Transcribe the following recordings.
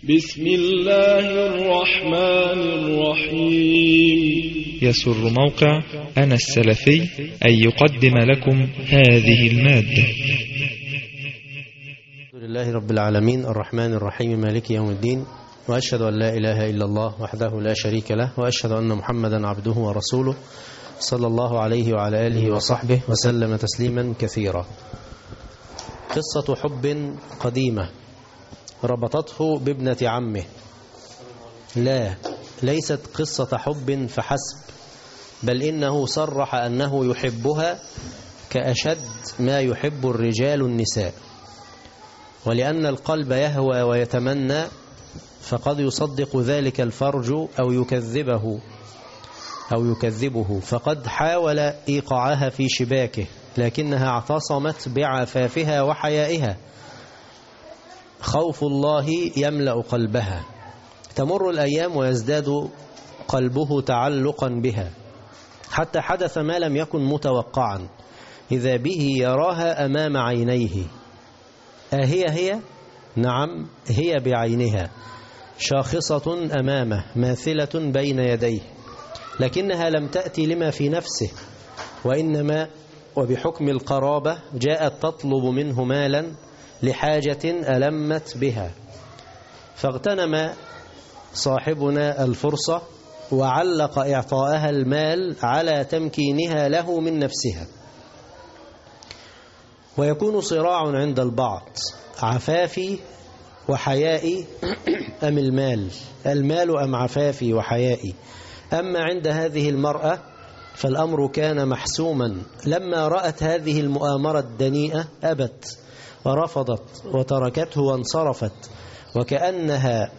بسم الله الرحمن الرحيم يسر موقع أنا السلفي أن يقدم لكم هذه المادة الحمد لله رب العالمين الرحمن الرحيم مالك يوم الدين وأشهد أن لا إله إلا الله وحده لا شريك له وأشهد أن محمدا عبده ورسوله صلى الله عليه وعلى آله وصحبه وسلم تسليما كثيرا قصة حب قديمة ربطته بابنة عمه لا ليست قصة حب فحسب بل إنه صرح أنه يحبها كأشد ما يحب الرجال النساء ولأن القلب يهوى ويتمنى فقد يصدق ذلك الفرج أو يكذبه أو يكذبه فقد حاول إيقاعها في شباكه لكنها اعتصمت بعفافها وحيائها خوف الله يملأ قلبها تمر الأيام ويزداد قلبه تعلقا بها حتى حدث ما لم يكن متوقعا إذا به يراها أمام عينيه أهي هي؟ نعم هي بعينها شاخصة أمامه ماثلة بين يديه لكنها لم تأتي لما في نفسه وإنما وبحكم القرابة جاءت تطلب منه مالا لحاجة ألمت بها فاغتنم صاحبنا الفرصة وعلق إعطاءها المال على تمكينها له من نفسها ويكون صراع عند البعض عفافي وحيائي أم المال المال أم عفافي وحيائي أما عند هذه المرأة فالأمر كان محسوما لما رأت هذه المؤامرة الدنيئة أبت ورفضت وتركته وانصرفت وكأنها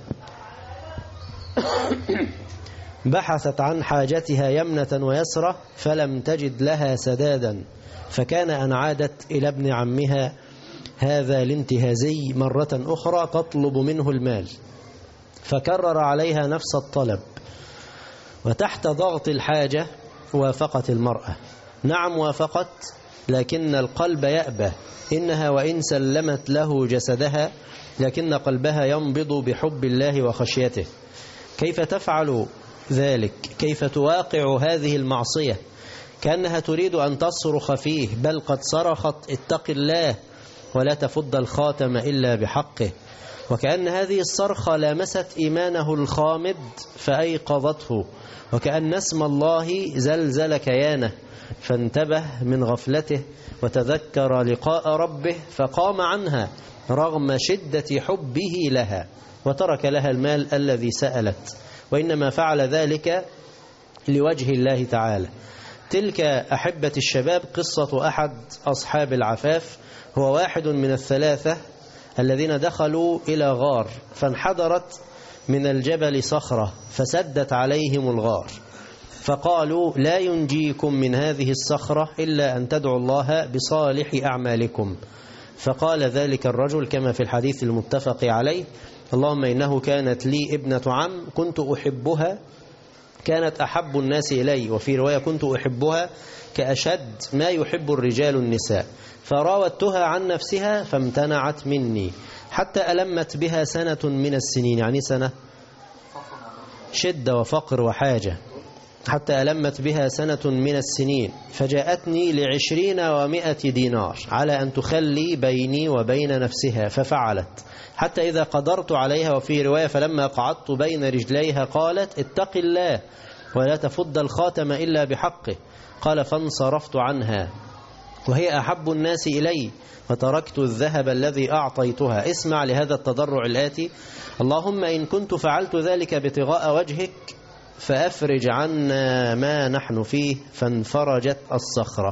بحثت عن حاجتها يمنة ويسرة فلم تجد لها سدادا فكان أن عادت إلى ابن عمها هذا الانتهازي مرة أخرى تطلب منه المال فكرر عليها نفس الطلب وتحت ضغط الحاجة وافقت المرأة نعم وافقت لكن القلب يأبى إنها وإن سلمت له جسدها لكن قلبها ينبض بحب الله وخشيته كيف تفعل ذلك كيف تواقع هذه المعصية كأنها تريد أن تصرخ فيه بل قد صرخت اتق الله ولا تفض الخاتم إلا بحقه وكأن هذه الصرخة لامست إيمانه الخامد فأيقظته وكأن اسم الله زلزل كيانه فانتبه من غفلته وتذكر لقاء ربه فقام عنها رغم شدة حبه لها وترك لها المال الذي سألت وإنما فعل ذلك لوجه الله تعالى تلك أحبة الشباب قصة أحد أصحاب العفاف هو واحد من الثلاثة الذين دخلوا إلى غار فانحدرت من الجبل صخرة فسدت عليهم الغار فقالوا لا ينجيكم من هذه الصخرة إلا أن تدعوا الله بصالح أعمالكم فقال ذلك الرجل كما في الحديث المتفق عليه اللهم إنه كانت لي ابنة عم كنت أحبها كانت أحب الناس إلي وفي رواية كنت أحبها كأشد ما يحب الرجال النساء فراودتها عن نفسها فامتنعت مني حتى ألمت بها سنة من السنين يعني سنة شدة وفقر وحاجة حتى ألمت بها سنة من السنين فجاءتني لعشرين ومائة دينار على أن تخلي بيني وبين نفسها ففعلت حتى إذا قدرت عليها وفي رواية فلما قعدت بين رجليها قالت اتق الله ولا تفض الخاتم إلا بحقه قال فانصرفت عنها وهي أحب الناس إلي وتركت الذهب الذي أعطيتها اسمع لهذا التضرع الآتي اللهم إن كنت فعلت ذلك ابتغاء وجهك فأفرج عنا ما نحن فيه فانفرجت الصخرة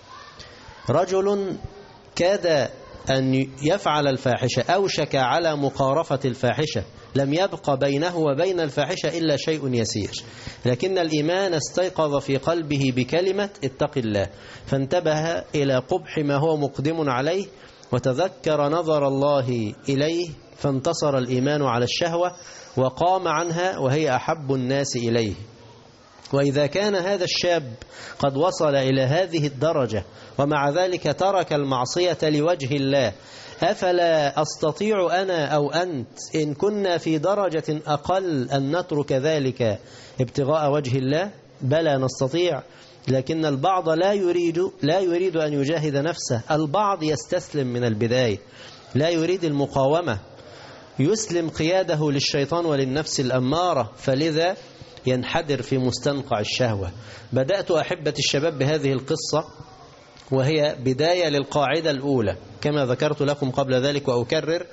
رجل كاد أن يفعل الفاحشة أوشك على مقارفة الفاحشة لم يبق بينه وبين الفاحشة إلا شيء يسير لكن الإيمان استيقظ في قلبه بكلمة اتق الله فانتبه إلى قبح ما هو مقدم عليه وتذكر نظر الله إليه فانتصر الإيمان على الشهوة وقام عنها وهي أحب الناس إليه وإذا كان هذا الشاب قد وصل إلى هذه الدرجة ومع ذلك ترك المعصية لوجه الله أفلا أستطيع أنا أو أنت إن كنا في درجة أقل أن نترك ذلك ابتغاء وجه الله بلى نستطيع لكن البعض لا يريد لا يريد أن يجاهد نفسه البعض يستسلم من البداية لا يريد المقاومة يسلم قياده للشيطان وللنفس الأمارة فلذا ينحدر في مستنقع الشهوة بدأت أحبة الشباب بهذه القصة وهي بداية للقاعدة الأولى كما ذكرت لكم قبل ذلك وأكرر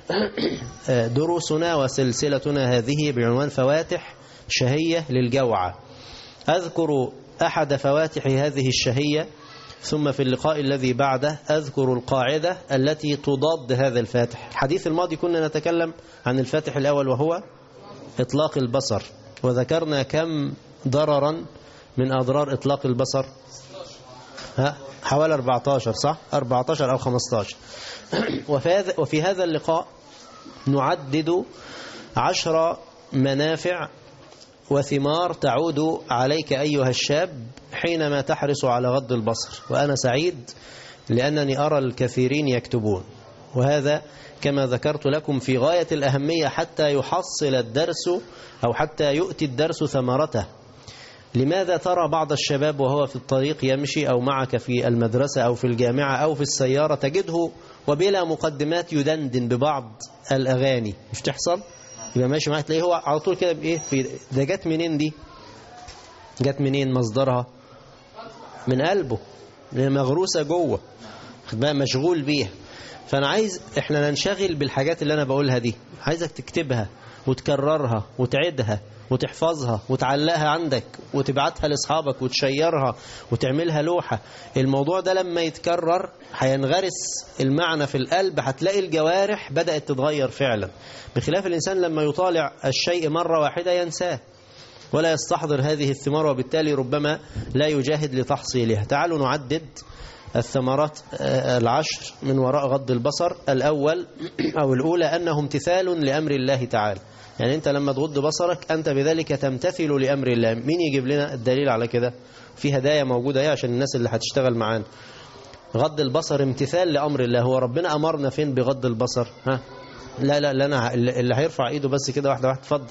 دروسنا وسلسلتنا هذه بعنوان فواتح شهية للجوعة أذكر أحد فواتح هذه الشهية ثم في اللقاء الذي بعده أذكر القاعدة التي تضاد هذا الفاتح الحديث الماضي كنا نتكلم عن الفاتح الأول وهو إطلاق البصر وذكرنا كم ضررا من أضرار إطلاق البصر ها حوالي 14 صح 14 أو 15 وفي هذا, وفي هذا اللقاء نعدد عشر منافع وثمار تعود عليك أيها الشاب حينما تحرص على غض البصر وأنا سعيد لأنني أرى الكثيرين يكتبون وهذا كما ذكرت لكم في غاية الأهمية حتى يحصل الدرس أو حتى يؤتي الدرس ثمرته لماذا ترى بعض الشباب وهو في الطريق يمشي أو معك في المدرسة أو في الجامعة أو في السيارة تجده وبلا مقدمات يدندن ببعض الأغاني مش تحصل يبقى ماشي معاك تلاقيه هو على طول كده بإيه في ده جت منين دي جت منين مصدرها من قلبه مغروسة جوه بقى مشغول بيها فأنا عايز إحنا ننشغل بالحاجات اللي أنا بقولها دي عايزك تكتبها وتكررها وتعدها وتحفظها وتعلقها عندك وتبعتها لأصحابك وتشيرها وتعملها لوحة الموضوع ده لما يتكرر هينغرس المعنى في القلب هتلاقي الجوارح بدأت تتغير فعلا بخلاف الإنسان لما يطالع الشيء مرة واحدة ينساه ولا يستحضر هذه الثمار وبالتالي ربما لا يجاهد لتحصيلها تعالوا نعدد الثمرات العشر من وراء غض البصر الأول أو الأولى أنه امتثال لأمر الله تعالى يعني أنت لما تغض بصرك أنت بذلك تمتثل لأمر الله مين يجيب لنا الدليل على كده في هدايا موجودة ايه عشان الناس اللي هتشتغل معانا غض البصر امتثال لأمر الله هو ربنا أمرنا فين بغض البصر ها لا لا لا أنا اللي هيرفع إيده بس كده واحدة واحدة اتفضل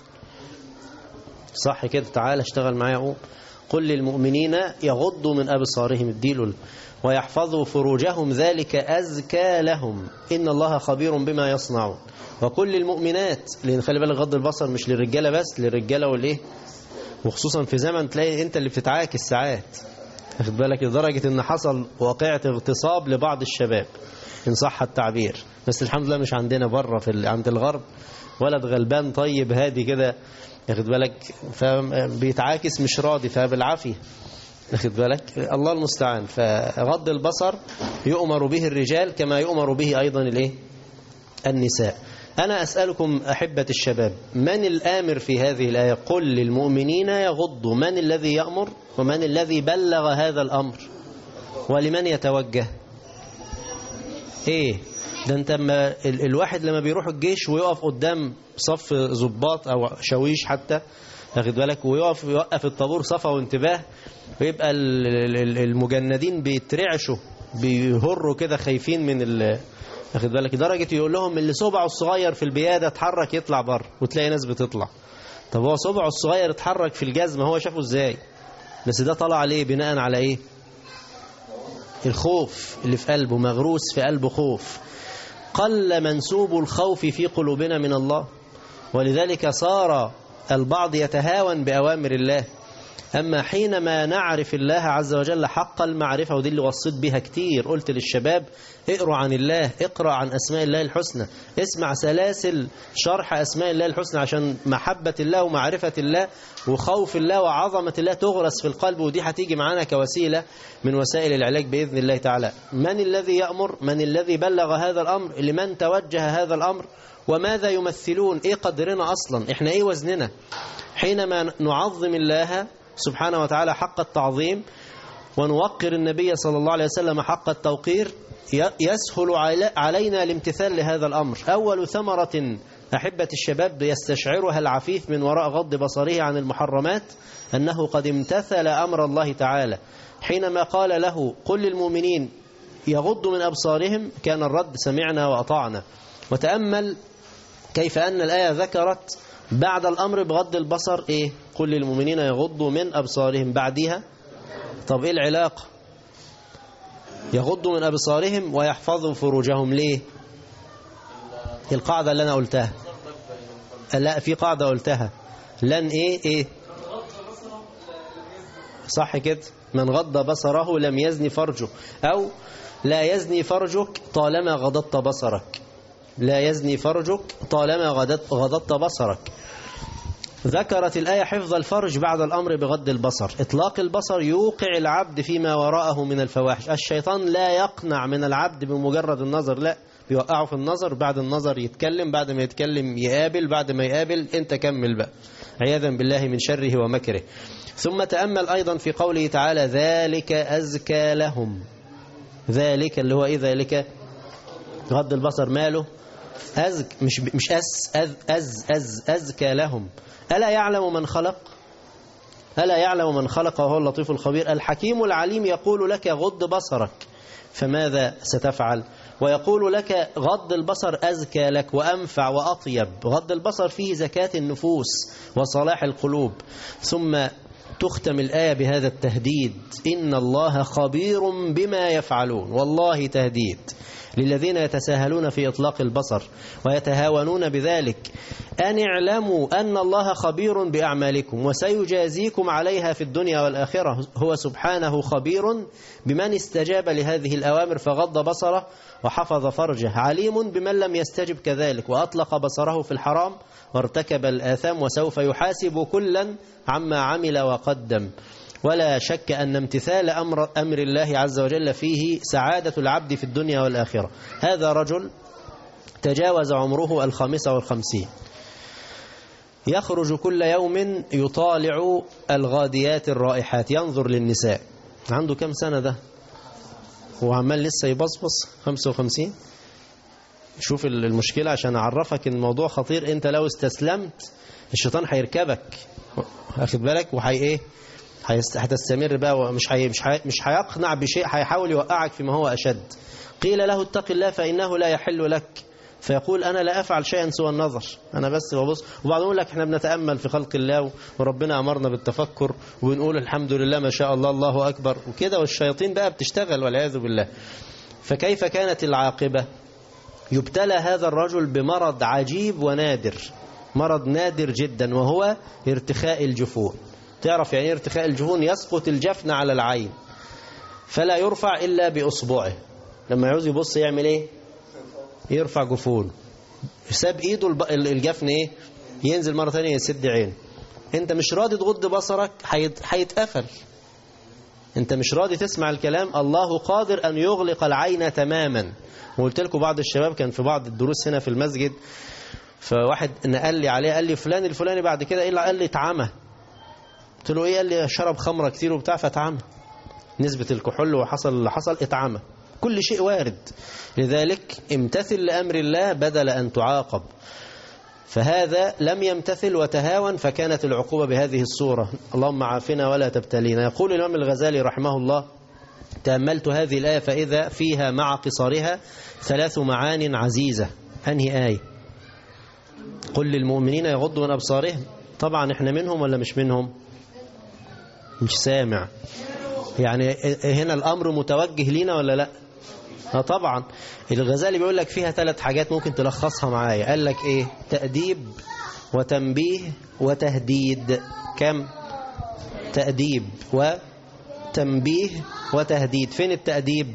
صح كده تعال اشتغل معايا قوم قل للمؤمنين يغضوا من أبصارهم الديل ويحفظوا فروجهم ذلك أزكى لهم إن الله خبير بما يصنعون وكل المؤمنات لأن خلي بالك غض البصر مش للرجالة بس للرجالة والإيه وخصوصا في زمن تلاقي أنت اللي بتتعاكس ساعات واخد بالك لدرجة إن حصل واقعة اغتصاب لبعض الشباب إن صح التعبير بس الحمد لله مش عندنا بره في عند الغرب ولد غلبان طيب هادي كده واخد بالك فبيتعاكس مش راضي فبالعافية واخد بالك الله المستعان فغض البصر يؤمر به الرجال كما يؤمر به أيضا الايه النساء أنا أسألكم أحبة الشباب من الآمر في هذه الآية قل للمؤمنين يغضوا من الذي يأمر ومن الذي بلغ هذا الأمر ولمن يتوجه ايه ده انت ما الواحد لما بيروح الجيش ويقف قدام صف ضباط او شاويش حتى واخد بالك ويقف يوقف الطابور صفا وانتباه ويبقى المجندين بيترعشوا بيهروا كده خايفين من ال واخد بالك لدرجه يقول لهم اللي صبعه الصغير في البياده اتحرك يطلع بره وتلاقي ناس بتطلع طب هو صبعه الصغير اتحرك في الجزمه هو شافه ازاي بس ده طلع عليه بناء على ايه الخوف اللي في قلبه مغروس في قلبه خوف قل منسوب الخوف في قلوبنا من الله ولذلك صار البعض يتهاون بأوامر الله أما حينما نعرف الله عز وجل حق المعرفة ودي اللي وصيت بها كتير قلت للشباب اقروا عن الله اقرأ عن أسماء الله الحسنى اسمع سلاسل شرح أسماء الله الحسنى عشان محبة الله ومعرفة الله وخوف الله وعظمة الله تغرس في القلب ودي هتيجي معانا كوسيلة من وسائل العلاج بإذن الله تعالى من الذي يأمر من الذي بلغ هذا الأمر لمن توجه هذا الأمر وماذا يمثلون ايه قدرنا أصلا احنا ايه وزننا حينما نعظم الله سبحانه وتعالى حق التعظيم ونوقر النبي صلى الله عليه وسلم حق التوقير يسهل علينا الامتثال لهذا الأمر أول ثمرة أحبة الشباب يستشعرها العفيف من وراء غض بصره عن المحرمات أنه قد امتثل أمر الله تعالى حينما قال له قل للمؤمنين يغض من أبصارهم كان الرد سمعنا وأطعنا وتأمل كيف أن الآية ذكرت بعد الأمر بغض البصر إيه قل للمؤمنين يغضوا من أبصارهم بعدها طب إيه العلاقة يغضوا من أبصارهم ويحفظوا فروجهم ليه القاعدة اللي أنا قلتها لا في قاعدة قلتها لن إيه إيه صح كده من غض بصره لم يزني فرجه أو لا يزني فرجك طالما غضضت بصرك لا يزني فرجك طالما غضضت, غضضت بصرك ذكرت الآية حفظ الفرج بعد الأمر بغض البصر إطلاق البصر يوقع العبد فيما وراءه من الفواحش الشيطان لا يقنع من العبد بمجرد النظر لا بيوقعه في النظر بعد النظر يتكلم بعد ما يتكلم يقابل بعد ما يقابل انت كمل بقى عياذا بالله من شره ومكره ثم تأمل أيضا في قوله تعالى ذلك أزكى لهم ذلك اللي هو إيه ذلك غض البصر ماله أزك مش مش أز أز أز أز أزكى لهم ألا يعلم من خلق ألا يعلم من خلق وهو اللطيف الخبير الحكيم العليم يقول لك غض بصرك فماذا ستفعل ويقول لك غض البصر أزكى لك وأنفع وأطيب غض البصر فيه زكاة النفوس وصلاح القلوب ثم تختم الآية بهذا التهديد إن الله خبير بما يفعلون والله تهديد للذين يتساهلون في إطلاق البصر ويتهاونون بذلك أن اعلموا أن الله خبير بأعمالكم وسيجازيكم عليها في الدنيا والآخرة هو سبحانه خبير بمن استجاب لهذه الأوامر فغض بصره وحفظ فرجه عليم بمن لم يستجب كذلك وأطلق بصره في الحرام وارتكب الآثام وسوف يحاسب كلا عما عمل وقدم ولا شك أن امتثال أمر, أمر الله عز وجل فيه سعادة العبد في الدنيا والآخرة هذا رجل تجاوز عمره الخامسة والخمسين يخرج كل يوم يطالع الغاديات الرائحات ينظر للنساء عنده كم سنة ده هو عمال لسه يبصبص 55 شوف المشكلة عشان أعرفك إن الموضوع خطير أنت لو استسلمت الشيطان هيركبك واخد بالك وهي إيه هتستمر بقى ومش هي مش هي مش هيقنع بشيء هيحاول يوقعك فيما هو أشد قيل له اتق الله فإنه لا يحل لك فيقول أنا لا أفعل شيئا سوى النظر أنا بس ببص وبعضهم يقول لك احنا بنتأمل في خلق الله وربنا أمرنا بالتفكر وبنقول الحمد لله ما شاء الله الله أكبر وكده والشياطين بقى بتشتغل والعياذ بالله فكيف كانت العاقبة يبتلى هذا الرجل بمرض عجيب ونادر مرض نادر جدا وهو ارتخاء الجفون تعرف يعني ارتخاء الجفون يسقط الجفن على العين فلا يرفع إلا بأصبعه لما يعوز يبص يعمل ايه يرفع جفون ساب ايده الجفن ايه ينزل مرة ثانية يسد عين انت مش راضي تغض بصرك هيتقفل انت مش راضي تسمع الكلام الله قادر ان يغلق العين تماما وقلت لكم بعض الشباب كان في بعض الدروس هنا في المسجد فواحد نقل لي عليه قال لي فلان الفلاني بعد كده ايه قال لي اتعمى قلت له ايه قال لي شرب خمره كتير وبتاع فاتعمى نسبة الكحول وحصل اللي حصل اتعمى كل شيء وارد لذلك امتثل لأمر الله بدل أن تعاقب فهذا لم يمتثل وتهاون فكانت العقوبة بهذه الصورة اللهم عافنا ولا تبتلينا يقول الإمام الغزالي رحمه الله تأملت هذه الآية فإذا فيها مع قصارها ثلاث معان عزيزة أنهي آية قل للمؤمنين يغضوا من أبصارهم طبعا احنا منهم ولا مش منهم مش سامع يعني هنا الأمر متوجه لينا ولا لا اه طبعا الغزالي بيقول لك فيها ثلاث حاجات ممكن تلخصها معايا قال لك ايه تأديب وتنبيه وتهديد كم تأديب وتنبيه وتهديد فين التأديب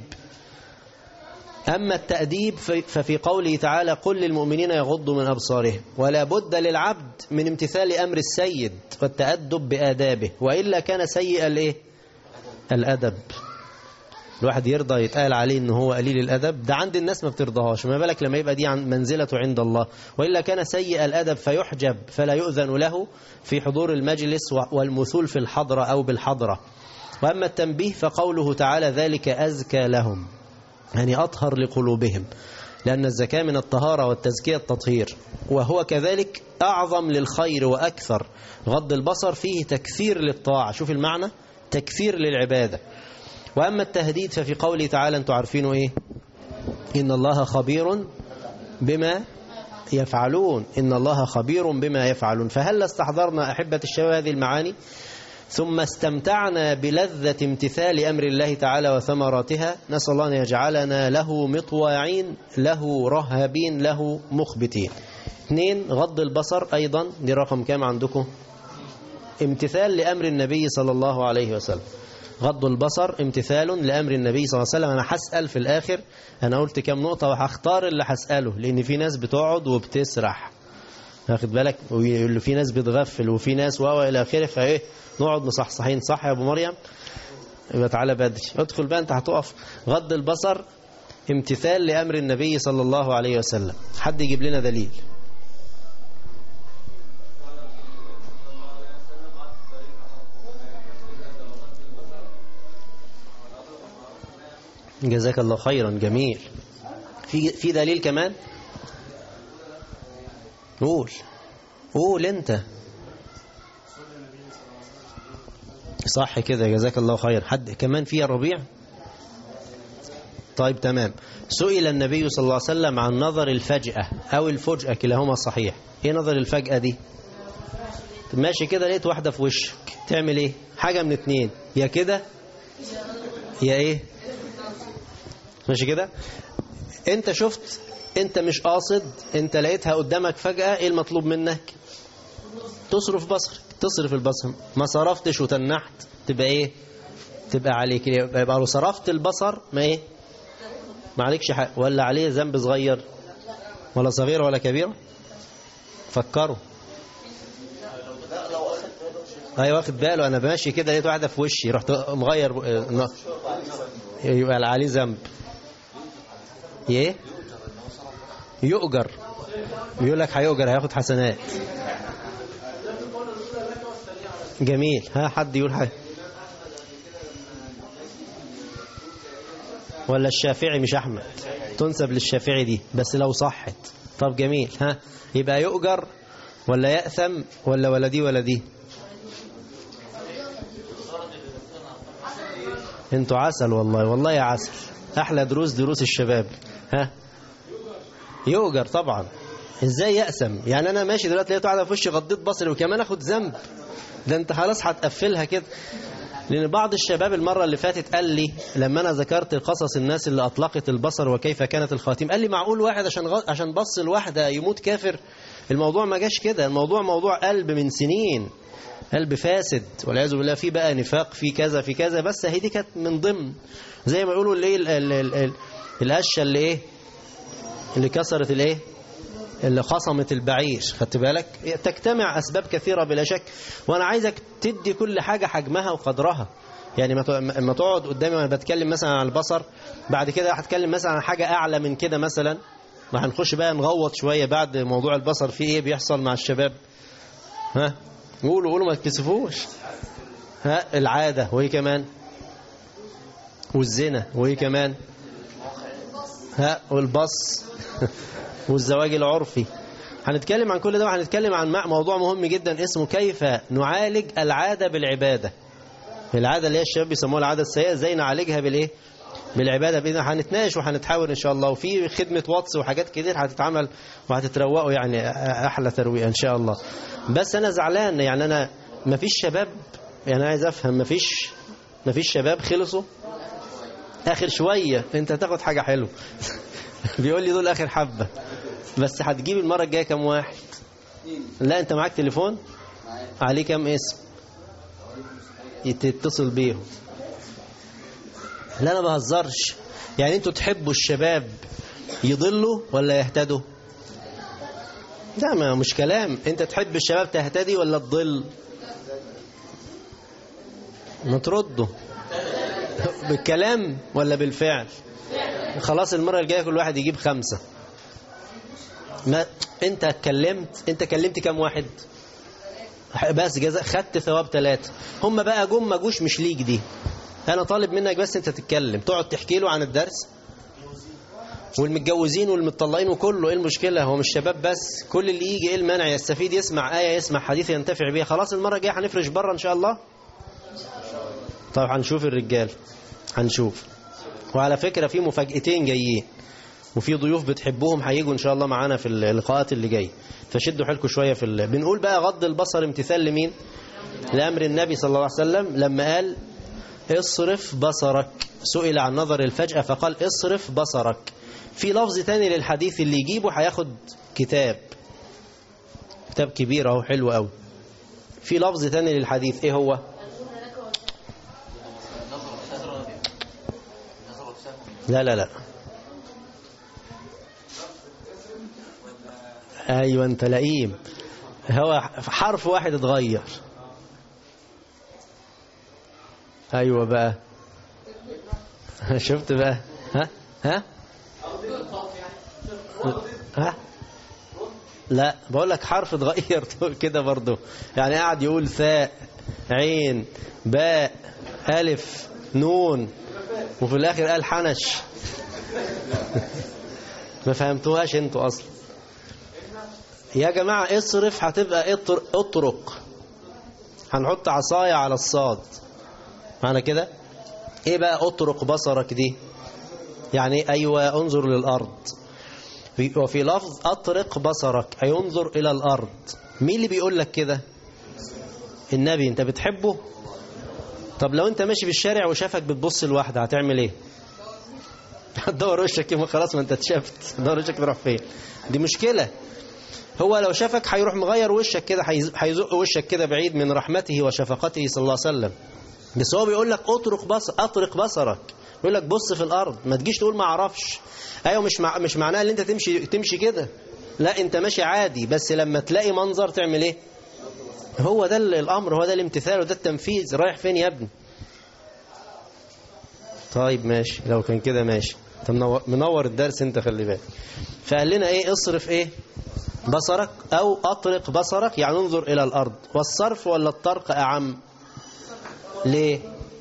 أما التأديب ففي قوله تعالى قل للمؤمنين يغضوا من أبصارهم ولا بد للعبد من امتثال أمر السيد والتأدب بآدابه وإلا كان سيء الإيه الأدب الواحد يرضى يتقال عليه ان هو قليل الأدب ده عند الناس ما بترضاهاش ما بالك لما يبقى دي عن منزلته عند الله وإلا كان سيء الأدب فيحجب فلا يؤذن له في حضور المجلس والمثول في الحضرة أو بالحضرة وأما التنبيه فقوله تعالى ذلك أزكى لهم يعني أطهر لقلوبهم لأن الزكاة من الطهارة والتزكية التطهير وهو كذلك أعظم للخير وأكثر غض البصر فيه تكثير للطاعة شوف المعنى تكثير للعبادة وأما التهديد ففي قوله تعالى أنتم عارفينه إيه إن الله خبير بما يفعلون إن الله خبير بما يفعلون فهل استحضرنا أحبة الشباب هذه المعاني ثم استمتعنا بلذة امتثال أمر الله تعالى وثمراتها نسأل الله أن يجعلنا له مطواعين له رهبين له مخبتين اثنين غض البصر أيضا دي رقم كام عندكم امتثال لأمر النبي صلى الله عليه وسلم غض البصر امتثال لأمر النبي صلى الله عليه وسلم أنا هسأل في الآخر أنا قلت كام نقطة وهختار اللي هسأله لأن في ناس بتقعد وبتسرح واخد بالك ويقول له في ناس بتغفل وفي ناس واو الى اخره فايه نقعد مصحصحين صح يا ابو مريم يبقى تعالى بدري ادخل بقى انت هتقف غض البصر امتثال لامر النبي صلى الله عليه وسلم حد يجيب لنا دليل جزاك الله خيرا جميل في في دليل كمان قول قول انت صح كده جزاك الله خير حد كمان في الربيع طيب تمام سئل النبي صلى الله عليه وسلم عن نظر الفجأة أو الفجأة كلاهما صحيح ايه نظر الفجأة دي ماشي كده لقيت واحدة في وشك تعمل ايه حاجة من اتنين يا كده يا ايه ماشي كده انت شفت انت مش قاصد انت لقيتها قدامك فجأة ايه المطلوب منك تصرف بصرك تصرف البصر ما صرفتش وتنحت تبقى ايه تبقى عليك يبقى لو صرفت البصر ما ايه ما عليكش حق ولا عليه ذنب صغير ولا صغير ولا كبير فكروا ايوه واخد باله انا ماشي كده لقيت واحده في وشي رحت مغير يبقى عليه ذنب ايه يؤجر بيقول لك هيؤجر هياخد حسنات جميل ها حد يقول حاجه ولا الشافعي مش احمد تنسب للشافعي دي بس لو صحت طب جميل ها يبقى يؤجر ولا يأثم ولا ولا دي ولا دي انتوا عسل والله والله يا عسل احلى دروس دروس الشباب ها يؤجر طبعا ازاي يأسم يعني انا ماشي دلوقتي لقيت واحده في وشي غضيت بصري وكمان اخد ذنب ده انت خلاص هتقفلها كده لان بعض الشباب المره اللي فاتت قال لي لما انا ذكرت قصص الناس اللي اطلقت البصر وكيف كانت الخاتم قال لي معقول واحد عشان غ... عشان بص الواحده يموت كافر الموضوع ما جاش كده الموضوع موضوع قلب من سنين قلب فاسد والعياذ بالله في بقى نفاق في كذا في كذا بس هي دي كانت من ضمن زي ما يقولوا اللي ال... ال... ال... ال... القشه اللي ايه اللي كسرت الايه اللي خصمت البعير خدت بالك تجتمع أسباب كثيرة بلا شك وأنا عايزك تدي كل حاجة حجمها وقدرها يعني ما تقعد قدامي وأنا بتكلم مثلا عن البصر بعد كده هتكلم مثلا عن حاجة أعلى من كده مثلا ما هنخش بقى نغوط شوية بعد موضوع البصر في إيه بيحصل مع الشباب ها قولوا قولوا ما تكسفوش ها العادة وهي كمان والزنا وهي كمان ها والبص والزواج العرفي هنتكلم عن كل ده وهنتكلم عن موضوع مهم جدا اسمه كيف نعالج العادة بالعبادة العادة اللي هي الشباب بيسموها العادة السيئة ازاي نعالجها بالايه بالعبادة بإذن هنتناقش وهنتحاور إن شاء الله وفي خدمة واتس وحاجات كتير هتتعمل وهتتروقوا يعني أحلى ترويق إن شاء الله بس أنا زعلان يعني أنا مفيش شباب يعني أنا عايز أفهم مفيش مفيش شباب خلصوا آخر شوية أنت هتاخد حاجة حلوة بيقول لي دول آخر حبة بس هتجيب المرة الجاية كم واحد لا أنت معاك تليفون عليه كم اسم تتصل بيهم لا أنا بهزرش يعني أنتوا تحبوا الشباب يضلوا ولا يهتدوا لا ما مش كلام أنت تحب الشباب تهتدي ولا تضل ما تردوا بالكلام ولا بالفعل خلاص المرة الجاية كل واحد يجيب خمسة ما انت اتكلمت انت كلمت كام واحد بس جزاء خدت ثواب ثلاثة هم بقى جم ما جوش مش ليك دي انا طالب منك بس انت تتكلم تقعد تحكي له عن الدرس والمتجوزين والمتطلقين وكله ايه المشكلة هو مش شباب بس كل اللي يجي ايه المانع يستفيد يسمع آية يسمع حديث ينتفع بيها خلاص المرة الجاية هنفرش بره ان شاء الله طيب هنشوف الرجال هنشوف وعلى فكرة في مفاجأتين جايين وفي ضيوف بتحبوهم هيجوا ان شاء الله معانا في اللقاءات اللي جاي فشدوا حيلكم شويه في ال... بنقول بقى غض البصر امتثال لمين لامر النبي صلى الله عليه وسلم لما قال اصرف بصرك سئل عن نظر الفجأة فقال اصرف بصرك في لفظ تاني للحديث اللي يجيبه هياخد كتاب كتاب كبير اهو حلو قوي في لفظ تاني للحديث ايه هو لا لا لا ايوه انت لئيم هو حرف واحد اتغير ايوه بقى شفت بقى ها ها ها لا بقول لك حرف اتغير كده برضو يعني قاعد يقول ثاء عين باء الف نون وفي الاخر قال حنش ما فهمتوهاش انتوا اصلا يا جماعة اصرف هتبقى اطر اطرق هنحط عصاية على الصاد معنى كده ايه بقى اطرق بصرك دي يعني ايوه انظر للارض وفي لفظ اطرق بصرك اي انظر الى الارض مين اللي بيقول لك كده النبي انت بتحبه طب لو انت ماشي في الشارع وشافك بتبص لواحده هتعمل ايه هتدور وشك كده خلاص ما انت اتشافت دور وشك تروح فين دي مشكله هو لو شافك هيروح مغير وشك كده هيزق وشك كده بعيد من رحمته وشفقته صلى الله عليه وسلم بس هو بيقول لك اطرق بصر اطرق بصرك بيقول لك بص في الارض ما تجيش تقول ما اعرفش ايوه مش مع مش معناها ان انت تمشي تمشي كده لا انت ماشي عادي بس لما تلاقي منظر تعمل ايه هو ده الامر هو ده الامتثال وده التنفيذ رايح فين يا ابني طيب ماشي لو كان كده ماشي انت منور, منور الدرس انت خلي بالك فقال لنا ايه اصرف ايه بصرك او اطرق بصرك يعني انظر الى الارض والصرف ولا الطرق اعم ليه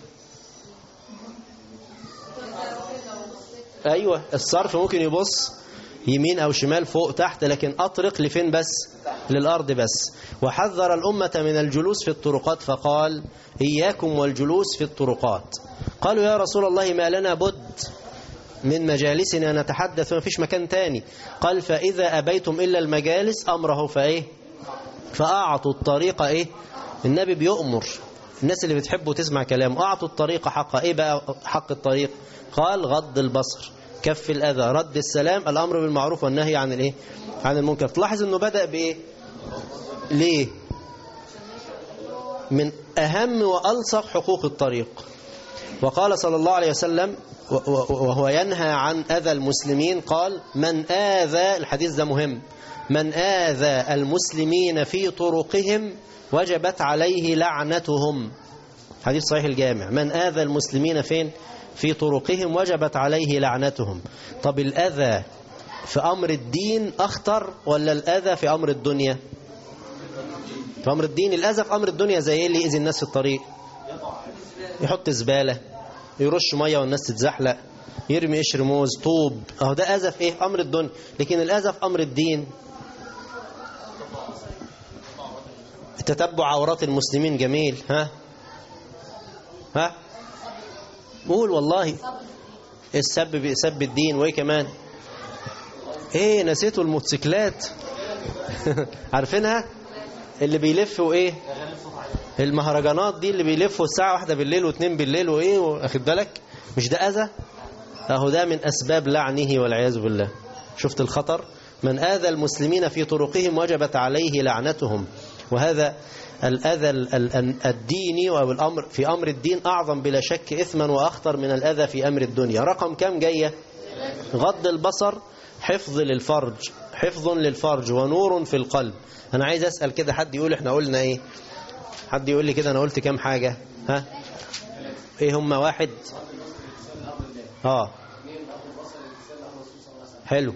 ايوه الصرف ممكن يبص يمين او شمال فوق تحت لكن اطرق لفين بس للارض بس وحذر الامه من الجلوس في الطرقات فقال اياكم والجلوس في الطرقات قالوا يا رسول الله ما لنا بد من مجالسنا نتحدث ما فيش مكان تاني قال فإذا أبيتم إلا المجالس أمره فإيه فأعطوا الطريق إيه النبي بيؤمر الناس اللي بتحبه تسمع كلامه أعطوا الطريق حق إيه بقى حق الطريق قال غض البصر كف الأذى رد السلام الأمر بالمعروف والنهي عن الإيه عن المنكر تلاحظ أنه بدأ بإيه ليه من أهم وألصق حقوق الطريق وقال صلى الله عليه وسلم وهو ينهى عن أذى المسلمين قال من آذى الحديث ده مهم من آذى المسلمين في طرقهم وجبت عليه لعنتهم حديث صحيح الجامع من آذى المسلمين فين في طرقهم وجبت عليه لعنتهم طب الأذى في أمر الدين أخطر ولا الأذى في أمر الدنيا في أمر الدين الأذى في أمر الدنيا زي اللي يأذي الناس في الطريق يحط زبالة يرش مية والناس تتزحلق يرمي قشر موز طوب اهو ده اذى في ايه امر الدنيا لكن الاذى في امر الدين تتبع عورات المسلمين جميل ها ها قول والله السب سب الدين وايه كمان ايه نسيتوا الموتوسيكلات عارفينها اللي بيلفوا ايه المهرجانات دي اللي بيلفوا الساعة واحدة بالليل واثنين بالليل وايه واخد بالك مش ده اذى اهو ده من اسباب لعنه والعياذ بالله شفت الخطر من آذى المسلمين في طرقهم وجبت عليه لعنتهم وهذا الأذى الديني والأمر في أمر الدين أعظم بلا شك إثما وأخطر من الأذى في أمر الدنيا رقم كم جاية غض البصر حفظ للفرج حفظ للفرج ونور في القلب أنا عايز أسأل كده حد يقول إحنا قلنا إيه حد يقول لي كده أنا قلت كم حاجة ها إيه هم واحد آه حلو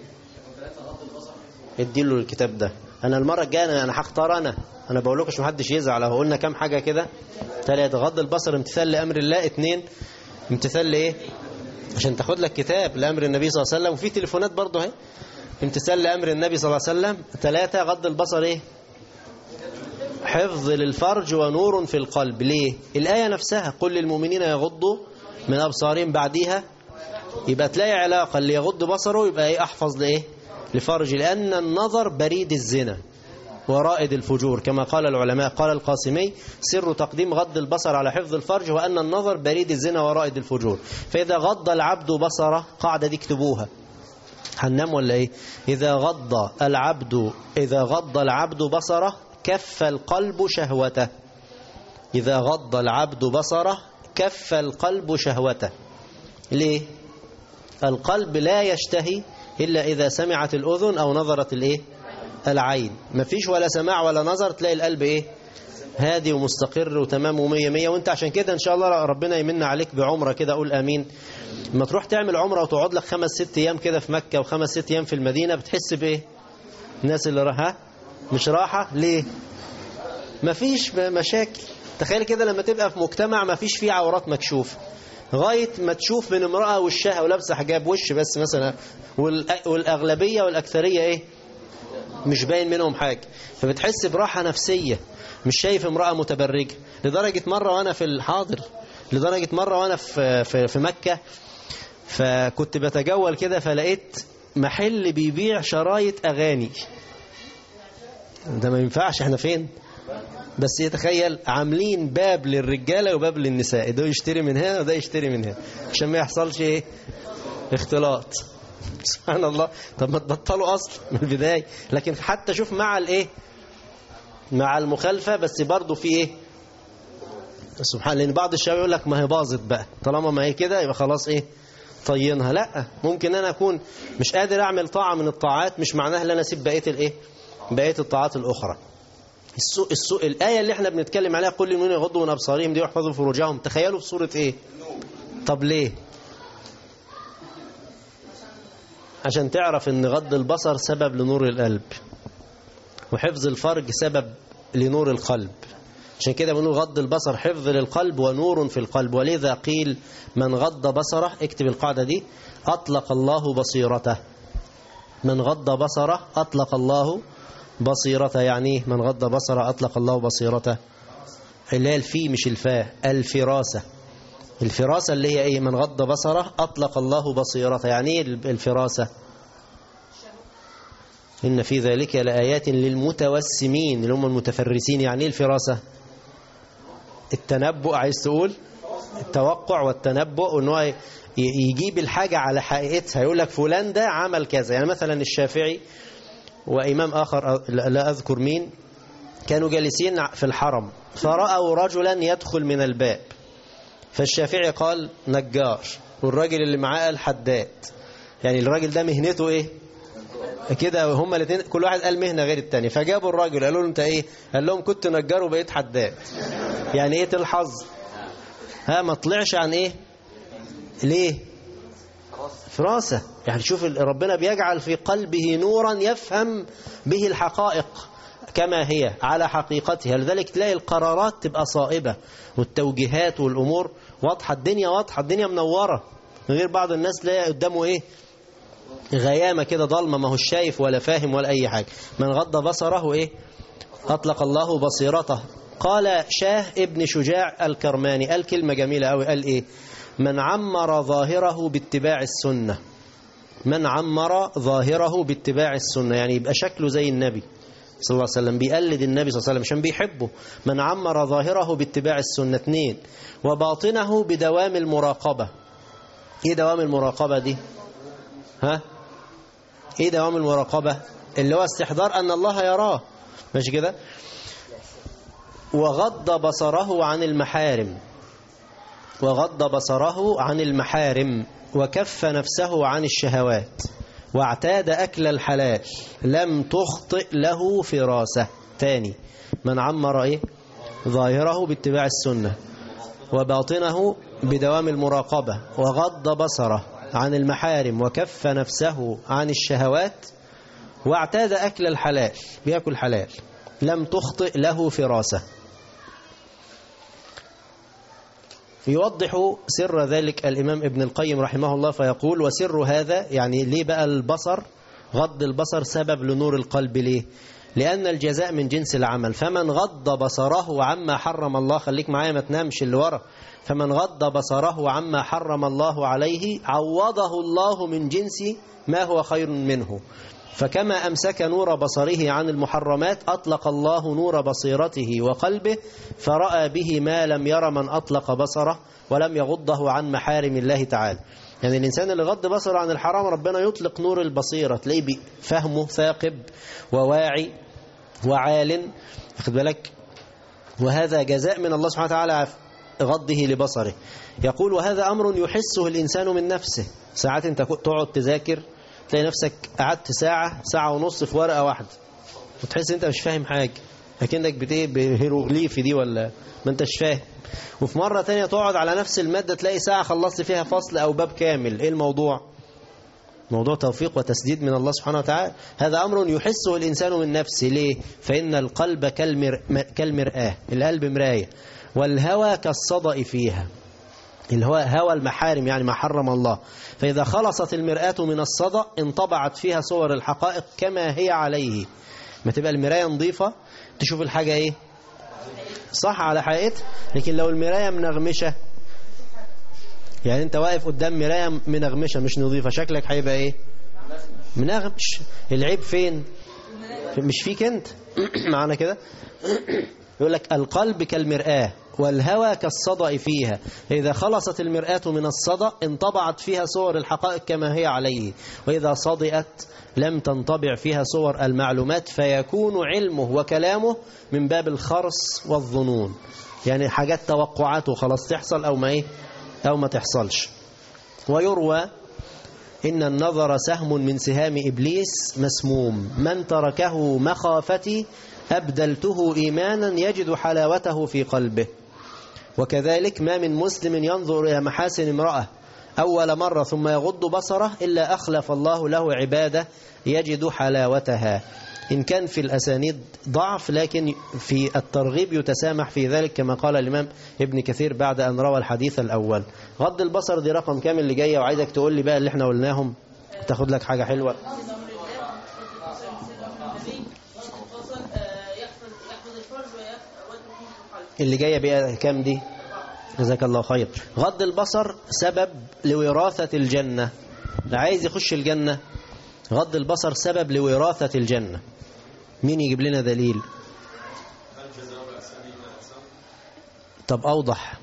اديله الكتاب ده انا المره الجايه انا هختار انا انا بقول لكم مش محدش يزعل اهو قلنا كام حاجه كده ثلاثه غض البصر امتثال لامر الله اثنين امتثال لايه عشان تاخد لك كتاب لامر النبي صلى الله عليه وسلم وفي تليفونات برضه اهي امتثال لامر النبي صلى الله عليه وسلم ثلاثه غض البصر ايه حفظ للفرج ونور في القلب ليه الايه نفسها قل للمؤمنين يغضوا من أبصارهم بعديها يبقى تلاقي علاقة اللي يغض بصره يبقى ايه أحفظ لإيه لفرج لأن النظر بريد الزنا ورائد الفجور كما قال العلماء قال القاسمي سر تقديم غض البصر على حفظ الفرج وأن النظر بريد الزنا ورائد الفجور فإذا غض العبد بصره قاعدة دي اكتبوها هننام ولا ايه إذا غض العبد إذا غض العبد بصره كف القلب شهوته إذا غض العبد بصره كف القلب شهوته ليه القلب لا يشتهي إلا إذا سمعت الأذن أو نظرت الإيه العين مفيش ولا سماع ولا نظر تلاقي القلب إيه هادي ومستقر وتمام ومية مية وانت عشان كده ان شاء الله ربنا يمن عليك بعمرة كده قول امين لما تروح تعمل عمرة وتقعد لك خمس ست ايام كده في مكة وخمس ست ايام في المدينة بتحس بايه الناس اللي راحة مش راحة ليه مفيش مشاكل تخيل كده لما تبقى في مجتمع مفيش فيه عورات مكشوفة غاية ما تشوف من امرأة وشها ولابسة حجاب وش بس مثلا والأغلبية والأكثرية ايه مش باين منهم حاجة فبتحس براحة نفسية مش شايف امرأة متبرجة لدرجة مرة وأنا في الحاضر لدرجة مرة وأنا في, في, في مكة فكنت بتجول كده فلقيت محل بيبيع شرايط أغاني ده ما ينفعش احنا فين بس يتخيل عاملين باب للرجالة وباب للنساء ده يشتري من هنا وده يشتري من هنا عشان ما يحصلش ايه اختلاط سبحان الله طب ما تبطلوا اصلا من البداية لكن حتى شوف مع الايه مع المخالفة بس برضه في ايه سبحان لان بعض الشباب يقول لك ما هي باظت بقى طالما ما هي كده يبقى خلاص ايه طينها لا ممكن انا اكون مش قادر اعمل طاعة من الطاعات مش معناها ان انا اسيب بقيه الايه بقيه الطاعات الاخرى السوء السوء الآية اللي احنا بنتكلم عليها قل للمؤمنين يغضوا من أبصارهم دي واحفظوا فروجهم تخيلوا في سورة ايه طب ليه عشان تعرف ان غض البصر سبب لنور القلب وحفظ الفرج سبب لنور القلب عشان كده بنقول غض البصر حفظ للقلب ونور في القلب ولذا قيل من غض بصره اكتب القاعدة دي أطلق الله بصيرته من غض بصره أطلق الله بصيرته يعني من غض بصره أطلق الله بصيرته اللي هي الفي مش الفاء الفراسة الفراسة اللي هي ايه من غض بصره أطلق الله بصيرته يعني ايه الفراسة إن في ذلك لآيات للمتوسمين اللي هم المتفرسين يعني ايه الفراسة التنبؤ عايز تقول التوقع والتنبؤ ان هو يجيب الحاجة على حقيقتها يقول لك فلان ده عمل كذا يعني مثلا الشافعي وإمام آخر لا أذكر مين كانوا جالسين في الحرم فرأوا رجلا يدخل من الباب فالشافعي قال نجار والراجل اللي معاه قال حداد يعني الراجل ده مهنته ايه كده هما الاثنين كل واحد قال مهنة غير التاني فجابوا الراجل قالوا له انت ايه قال لهم كنت نجار وبقيت حداد يعني ايه تلحظ ها ما طلعش عن ايه ليه فراسة يعني شوف ربنا بيجعل في قلبه نورا يفهم به الحقائق كما هي على حقيقتها لذلك تلاقي القرارات تبقى صائبة والتوجيهات والأمور واضحة الدنيا واضحة الدنيا منورة غير بعض الناس تلاقي قدامه إيه غيامة كده ضلمة ما هو شايف ولا فاهم ولا أي حاجة من غض بصره إيه أطلق الله بصيرته قال شاه ابن شجاع الكرماني قال كلمة جميلة أوي قال إيه من عمر ظاهره باتباع السنة من عمر ظاهره باتباع السنة يعني يبقى شكله زي النبي صلى الله عليه وسلم بيقلد النبي صلى الله عليه وسلم عشان بيحبه من عمر ظاهره باتباع السنة اثنين وباطنه بدوام المراقبة ايه دوام المراقبة دي ها ايه دوام المراقبة اللي هو استحضار ان الله يراه ماشي كده وغض بصره عن المحارم وغض بصره عن المحارم وكف نفسه عن الشهوات واعتاد أكل الحلال لم تخطئ له فراسة تاني من عمر إيه؟ ظاهره باتباع السنة وباطنه بدوام المراقبة وغض بصره عن المحارم وكف نفسه عن الشهوات واعتاد أكل الحلال بيأكل حلال لم تخطئ له فراسة يوضح سر ذلك الإمام ابن القيم رحمه الله فيقول وسر هذا يعني ليه بقى البصر غض البصر سبب لنور القلب ليه لأن الجزاء من جنس العمل فمن غض بصره عما حرم الله خليك معايا ما تنامش اللي ورا فمن غض بصره عما حرم الله عليه عوضه الله من جنس ما هو خير منه فكما أمسك نور بصره عن المحرمات أطلق الله نور بصيرته وقلبه فرأى به ما لم ير من أطلق بصره ولم يغضه عن محارم الله تعالى يعني الإنسان اللي غض بصره عن الحرام ربنا يطلق نور البصيرة تلاقيه فهمه ثاقب وواعي وعال واخد بالك وهذا جزاء من الله سبحانه وتعالى غضه لبصره يقول وهذا أمر يحسه الإنسان من نفسه ساعات انت تقعد تذاكر تلاقي نفسك قعدت ساعة ساعة ونص في ورقة واحدة وتحس انت مش فاهم حاجة لكنك بتايه بهيروغليفي دي ولا ما انتش فاهم وفي مرة تانية تقعد على نفس المادة تلاقي ساعة خلصت فيها فصل أو باب كامل ايه الموضوع موضوع توفيق وتسديد من الله سبحانه وتعالى هذا أمر يحسه الإنسان من نفسه ليه فإن القلب كالمر... كالمرآة القلب مراية والهوى كالصدأ فيها اللي هو هوى المحارم يعني ما حرم الله فإذا خلصت المرآة من الصدأ انطبعت فيها صور الحقائق كما هي عليه ما تبقى المراية نظيفة تشوف الحاجة ايه صح على حقيقتها لكن لو المراية منغمشة يعني انت واقف قدام مراية منغمشة مش نظيفة شكلك هيبقى ايه منغمش العيب فين مش فيك انت معنا كده يقول لك القلب كالمرآة والهوى كالصدأ فيها إذا خلصت المرآة من الصدأ انطبعت فيها صور الحقائق كما هي عليه وإذا صدئت لم تنطبع فيها صور المعلومات فيكون علمه وكلامه من باب الخرص والظنون يعني حاجات توقعات وخلاص تحصل أو ما إيه أو ما تحصلش ويروى إن النظر سهم من سهام إبليس مسموم من تركه مخافتي أبدلته إيمانا يجد حلاوته في قلبه وكذلك ما من مسلم ينظر إلى محاسن امرأة أول مرة ثم يغض بصره إلا أخلف الله له عبادة يجد حلاوتها إن كان في الأسانيد ضعف لكن في الترغيب يتسامح في ذلك كما قال الإمام ابن كثير بعد أن روى الحديث الأول غض البصر دي رقم كامل اللي جاية وعايزك تقول لي بقى اللي احنا قلناهم تاخد لك حاجة حلوة اللي جاية بقى كام دي جزاك الله خير غض البصر سبب لوراثة الجنة اللي عايز يخش الجنة غض البصر سبب لوراثة الجنة مين يجيب لنا دليل طب أوضح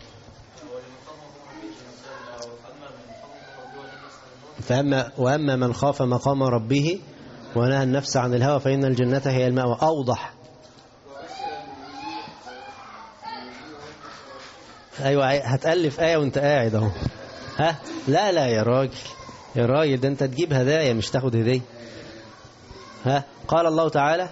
فأما وأما من خاف مقام ربه ونهى النفس عن الهوى فإن الجنة هي المأوى أوضح أيوة هتألف آية وانت قاعد اهو ها لا لا يا راجل يا راجل ده انت تجيب هدايا مش تاخد هدية ها قال الله تعالى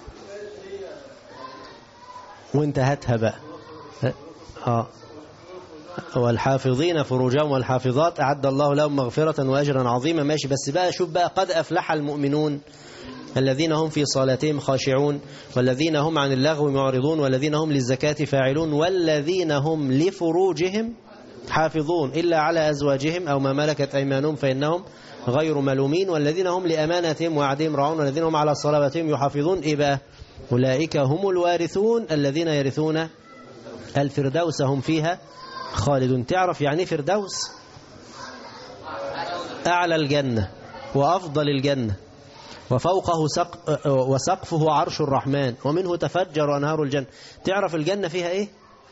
وانت هاتها بقى اه والحافظين فروجهم والحافظات أعد الله لهم مغفرة وأجرا عظيما ماشي بس بقى شوف بقى قد أفلح المؤمنون الذين هم في صلاتهم خاشعون والذين هم عن اللغو معرضون والذين هم للزكاة فاعلون والذين هم لفروجهم حافظون إلا على أزواجهم أو ما ملكت أيمانهم فإنهم غير ملومين والذين هم لأمانتهم وعدهم راعون والذين هم على صلواتهم يحافظون إيه بقى أولئك هم الوارثون الذين يرثون الفردوس هم فيها خالدون تعرف يعني فردوس أعلى الجنة وأفضل الجنة وفوقه سق وسقفه عرش الرحمن ومنه تفجر أنهار الجنة تعرف الجنة فيها إيه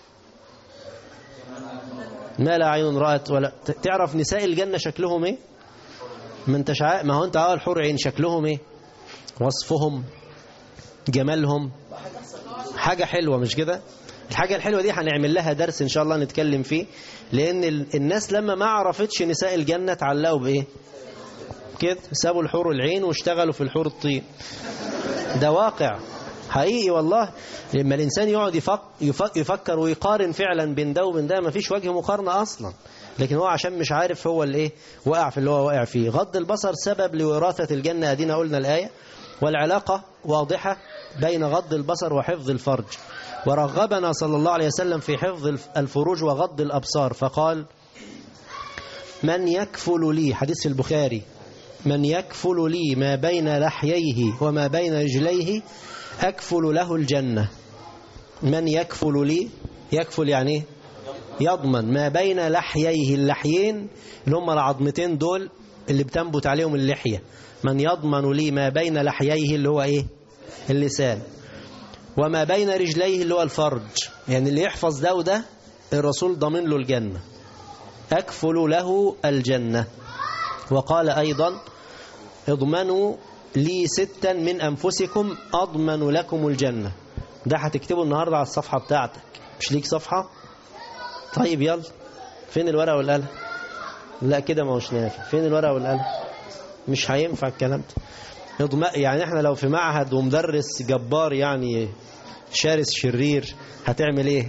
ما لا عين رأت ولا تعرف نساء الجنة شكلهم إيه ما انتش ما هو انت اه الحور عين شكلهم إيه وصفهم جمالهم حاجة حلوة مش كده الحاجة الحلوة دي هنعمل لها درس إن شاء الله نتكلم فيه لأن الناس لما ما عرفتش نساء الجنة تعلقوا بإيه كده سابوا الحور العين واشتغلوا في الحور الطين ده واقع حقيقي والله لما الإنسان يقعد يفك يفك يفكر ويقارن فعلا بين ده وبين ده ما فيش وجه مقارنة أصلا لكن هو عشان مش عارف هو اللي ايه وقع في اللي هو واقع فيه غض البصر سبب لوراثة الجنة أدينا قلنا الآية والعلاقة واضحة بين غض البصر وحفظ الفرج ورغبنا صلى الله عليه وسلم في حفظ الفروج وغض الأبصار فقال من يكفل لي حديث في البخاري من يكفل لي ما بين لحييه وما بين رجليه أكفل له الجنة من يكفل لي يكفل يعني ايه يضمن ما بين لحييه اللحيين اللي هم العظمتين دول اللي بتنبت عليهم اللحية من يضمن لي ما بين لحييه اللي هو ايه اللسان وما بين رجليه اللي هو الفرج يعني اللي يحفظ ده وده الرسول ضمن له الجنة أكفل له الجنة وقال أيضا اضمنوا لي ستا من أنفسكم أضمن لكم الجنة ده هتكتبه النهاردة على الصفحة بتاعتك مش ليك صفحة طيب يلا فين الورقة والقلم لا كده ما هوش نافع فين الورقة والقلم مش هينفع الكلام ده اضم- يعني احنا لو في معهد ومدرس جبار يعني شارس شرير هتعمل ايه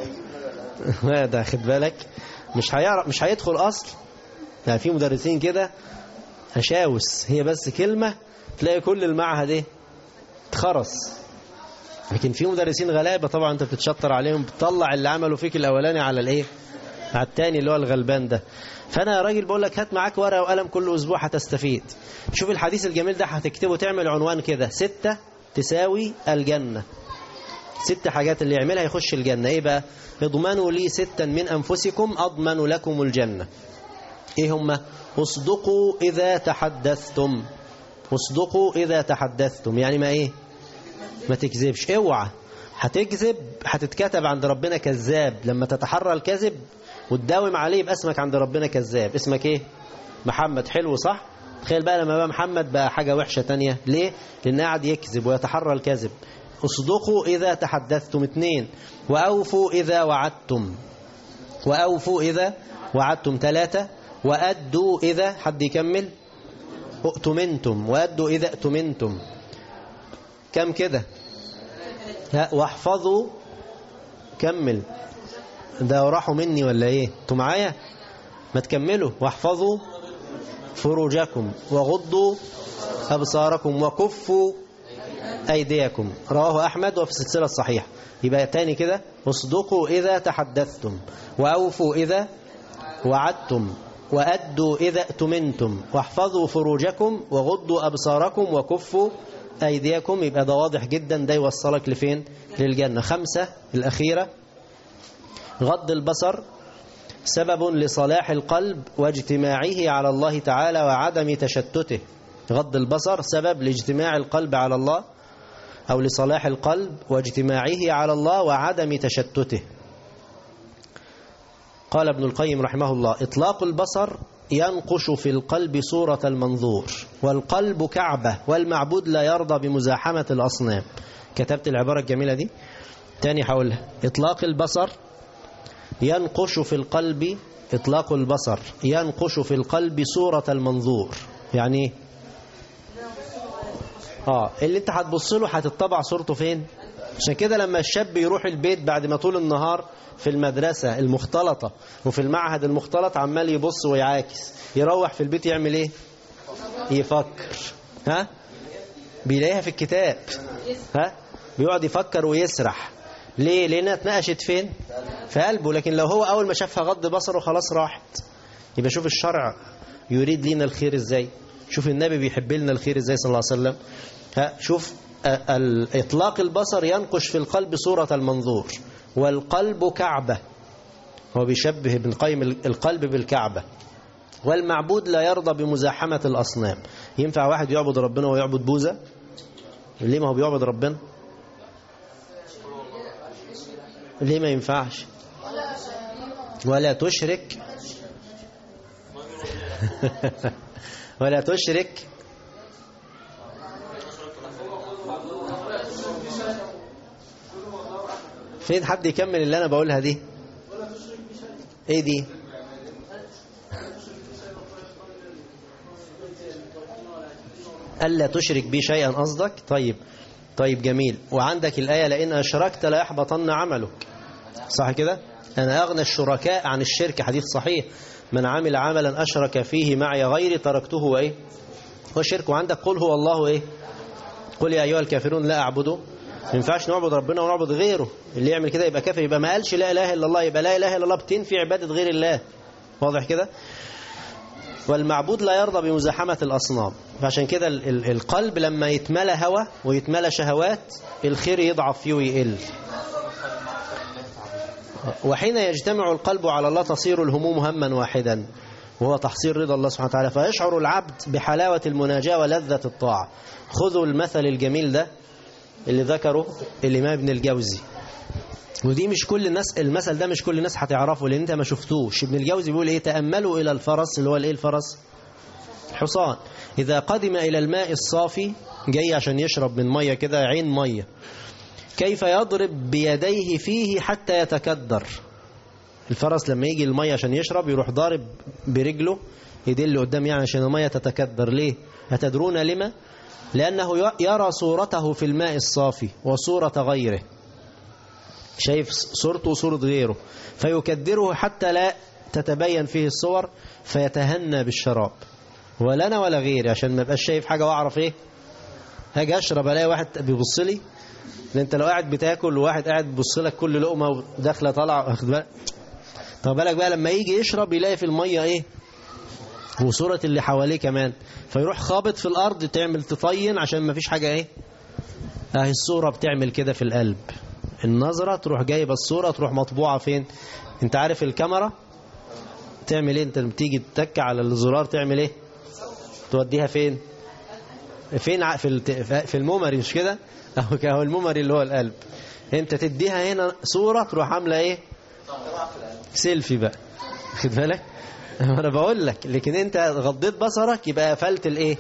ده خد بالك مش هيعرف مش هيدخل اصل يعني في مدرسين كده هشاوس هي بس كلمة تلاقي كل المعهد ايه اتخرس لكن في مدرسين غلابة طبعا انت بتتشطر عليهم بتطلع اللي عملوا فيك الاولاني على الايه على التاني اللي هو الغلبان ده فانا يا راجل بقول لك هات معاك ورقه وقلم كل اسبوع هتستفيد شوف الحديث الجميل ده هتكتبه تعمل عنوان كده ستة تساوي الجنة ست حاجات اللي يعملها يخش الجنة ايه بقى اضمنوا لي ستا من انفسكم اضمن لكم الجنة ايه هم اصدقوا اذا تحدثتم اصدقوا اذا تحدثتم يعني ما ايه ما تكذبش اوعى هتكذب هتتكتب عند ربنا كذاب لما تتحرى الكذب وتداوم عليه يبقى اسمك عند ربنا كذاب اسمك ايه محمد حلو صح تخيل بقى لما بقى محمد بقى حاجة وحشة تانية ليه لان قاعد يكذب ويتحرى الكذب اصدقوا اذا تحدثتم اثنين واوفوا اذا وعدتم واوفوا اذا وعدتم ثلاثة وادوا اذا حد يكمل اؤتمنتم وادوا اذا اؤتمنتم كم كده ها واحفظوا كمل ده راحوا مني ولا ايه انتوا معايا ما تكملوا واحفظوا فروجكم وغضوا أبصاركم وكفوا أيديكم رواه أحمد وفي السلسلة الصحيحة يبقى تاني كده اصدقوا إذا تحدثتم وأوفوا إذا وعدتم وأدوا إذا اؤتمنتم واحفظوا فروجكم وغضوا أبصاركم وكفوا أيديكم يبقى ده واضح جدا ده يوصلك لفين للجنة خمسة الأخيرة غض البصر سبب لصلاح القلب واجتماعه على الله تعالى وعدم تشتته غض البصر سبب لاجتماع القلب على الله أو لصلاح القلب واجتماعه على الله وعدم تشتته قال ابن القيم رحمه الله إطلاق البصر ينقش في القلب صورة المنظور والقلب كعبة والمعبود لا يرضى بمزاحمة الأصنام كتبت العبارة الجميلة دي تاني حولها إطلاق البصر ينقش في القلب إطلاق البصر ينقش في القلب صورة المنظور يعني ايه اه اللي انت هتبص له هتطبع صورته فين عشان كده لما الشاب يروح البيت بعد ما طول النهار في المدرسة المختلطة وفي المعهد المختلط عمال يبص ويعاكس يروح في البيت يعمل ايه يفكر ها بيلاقيها في الكتاب ها بيقعد يفكر ويسرح ليه لانها اتناقشت فين في قلبه لكن لو هو اول ما شافها غض بصره خلاص راحت يبقى شوف الشرع يريد لنا الخير ازاي شوف النبي بيحب لنا الخير ازاي صلى الله عليه وسلم ها شوف اطلاق البصر ينقش في القلب صورة المنظور والقلب كعبة هو بيشبه ابن قيم القلب بالكعبة والمعبود لا يرضى بمزاحمة الأصنام ينفع واحد يعبد ربنا ويعبد بوزة ليه ما هو بيعبد ربنا ليه ما ينفعش ولا تشرك ولا تشرك فين حد يكمل اللي انا بقولها دي ايه دي ألا تشرك بي شيئا قصدك طيب طيب جميل وعندك الآية لئن أشركت لا يحبطن عملك صح كده أنا أغنى الشركاء عن الشرك حديث صحيح من عمل عملا أشرك فيه معي غيري تركته وإيه هو الشرك وعندك قل هو الله إيه قل يا أيها الكافرون لا أعبده ما ينفعش نعبد ربنا ونعبد غيره اللي يعمل كده يبقى كافر يبقى ما قالش لا إله إلا الله يبقى لا إله إلا الله بتنفي عبادة غير الله واضح كده والمعبود لا يرضى بمزاحمة الأصنام فعشان كده ال- ال- القلب لما يتملى هوى ويتملى شهوات الخير يضعف فيه ويقل وحين يجتمع القلب على الله تصير الهموم هما واحدا وهو تحصيل رضا الله سبحانه وتعالى فيشعر العبد بحلاوة المناجاة ولذة الطاعة خذوا المثل الجميل ده اللي ذكره الإمام ابن الجوزي ودي مش كل الناس المثل ده مش كل الناس هتعرفه لان انت ما شفتوش ابن الجوزي بيقول ايه تأملوا الى الفرس اللي هو الايه الفرس حصان اذا قدم الى الماء الصافي جاي عشان يشرب من ميه كده عين ميه كيف يضرب بيديه فيه حتى يتكدر الفرس لما يجي الميه عشان يشرب يروح ضارب برجله يدل قدام يعني عشان الميه تتكدر ليه أتدرون لما لأنه يرى صورته في الماء الصافي وصورة غيره شايف صورته وصورة غيره فيكدره حتى لا تتبين فيه الصور فيتهنى بالشراب ولا أنا ولا غيري عشان ما بقاش شايف حاجة وأعرف إيه هاجي أشرب ألاقي واحد بيبص لي لأن أنت لو قاعد بتاكل وواحد قاعد بيبص لك كل لقمة وداخلة طالعة واخد بالك طب بالك بقى لما يجي يشرب يلاقي في المية إيه وصورة اللي حواليه كمان فيروح خابط في الأرض تعمل تطين عشان ما فيش حاجة إيه أهي الصورة بتعمل كده في القلب النظرة تروح جايبة الصورة تروح مطبوعة فين انت عارف الكاميرا تعمل ايه انت لما تيجي تتك على الزرار تعمل ايه توديها فين فين في الت... في الميموري مش كده اهو الميموري اللي هو القلب انت تديها هنا صورة تروح عاملة ايه سيلفي بقى خد بالك انا بقول لك لكن انت غضيت بصرك يبقى قفلت الايه